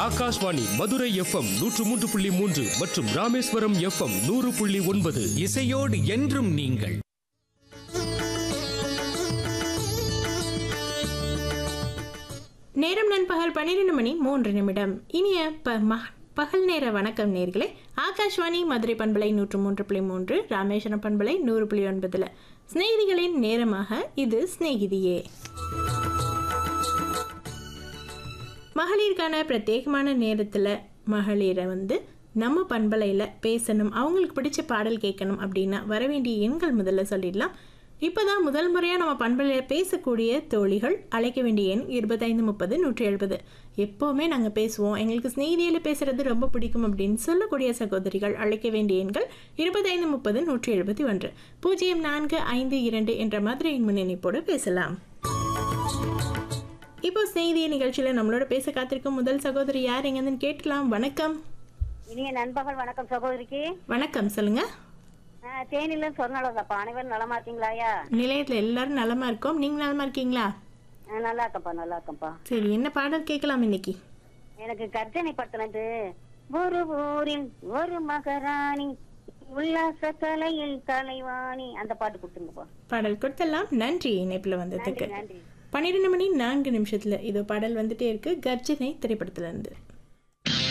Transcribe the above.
Akashvani Madurai FM நூற்று மூன்று புள்ளி மூன்று மற்றும் ராமேஸ்வரம் எஃப்எம் நூறு புள்ளி ஒன்பது இசையோடு என்றும் நீங்கள் நேரம் நண்பகல் பன்னிரெண்டு மணி மூன்று நிமிடம் இனிய ப ம- பகல் நேர வணக்கம் நேர்களே ஆகாஷ்வாணி மதுரை பண்பலை நூற்று மூன்று புள்ளி மூன்று ராமேஸ்வரம் பண்பலை நூறு புள்ளி ஒன்பதுல சிநேகிதிகளின் நேரமாக இது சிநேகிதியே மகளிருக்கான பிரத்யேகமான நேரத்தில் மகளிரை வந்து நம்ம பண்பலையில் பேசணும் அவங்களுக்கு பிடிச்ச பாடல் கேட்கணும் அப்படின்னா வர வேண்டிய எண்கள் முதல்ல சொல்லிடலாம் இப்போதான் முதல் முறையாக நம்ம பண்பலையில் பேசக்கூடிய தோழிகள் அழைக்க வேண்டிய எண் இருபத்தைந்து முப்பது நூற்றி எழுபது எப்போவுமே நாங்கள் பேசுவோம் எங்களுக்கு ஸ்நேகிதியில் பேசுகிறது ரொம்ப பிடிக்கும் அப்படின்னு சொல்லக்கூடிய சகோதரிகள் அழைக்க வேண்டிய எண்கள் இருபத்தைந்து முப்பது நூற்றி எழுபத்தி ஒன்று பூஜ்ஜியம் நான்கு ஐந்து இரண்டு என்ற மாதிரி முன்னிணைப்போடு பேசலாம் இப்போ செய்திய நிகழ்ச்சியில் நம்மளோட பேச காத்திருக்கும் முதல் சகோதரி யார் எங்கன்னு கேட்கலாம் வணக்கம் இனிய நண்பகல் வணக்கம் சகோதரிக்கு வணக்கம் சொல்லுங்க ஆஹ் தேனில சொன்னாலதாப்பா அனைவரும் நலமா இருக்கீங்களாயா நிலையத்தில் எல்லாரும் நலமா இருக்கோம் நீங்க நலமா இருக்கீங்களா ஆஹ் நல்லா இருக்கேன்ப்பா நல்லா இருக்கேன்ப்பா சரி என்ன பாடல் கேட்கலாம் இன்னைக்கு எனக்கு கர்ஜனை படுத்தினது ஒரு ஊரில் ஒரு மகராணி உல்லாச கலையில் கலைவாணி அந்த பாட்டு கொடுத்துருங்கப்பா பாடல் கொடுத்தலாம் நன்றி இணைப்பில் வந்ததுக்கு நன்றி பன்னிரெண்டு மணி நான்கு நிமிஷத்துல இதோ பாடல் வந்துட்டே இருக்கு கர்ஜனை திரைப்படத்துல இருந்து